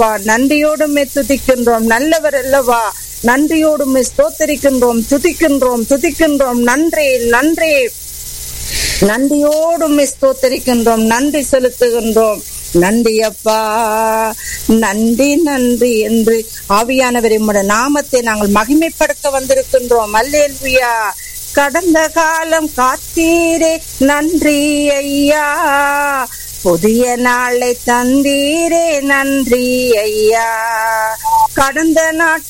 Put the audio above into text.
அப்பா நன்றியோடுமே துதிக்கின்றோம் நல்லவர் அல்லவா நன்றியோடுமே ஸ்தோத்தரிக்கின்றோம் துதிக்கின்றோம் துதிக்கின்றோம் நன்றி நன்றி நன்றியோடு ஸ்தோத்தரிக்கின்றோம் நன்றி செலுத்துகின்றோம் நன்றி அப்பா நன்றி நன்றி என்று ஆவியானவர் உம்முடைய நாமத்தை நாங்கள் மகிமைப்படுத்த வந்திருக்கின்றோம் அல்லேல்வியா கடந்த காலம் காத்தீரே நன்றி ஐயா புதிய நாளை தந்தீரே நன்றி ஐயா கடந்த நாட்கள்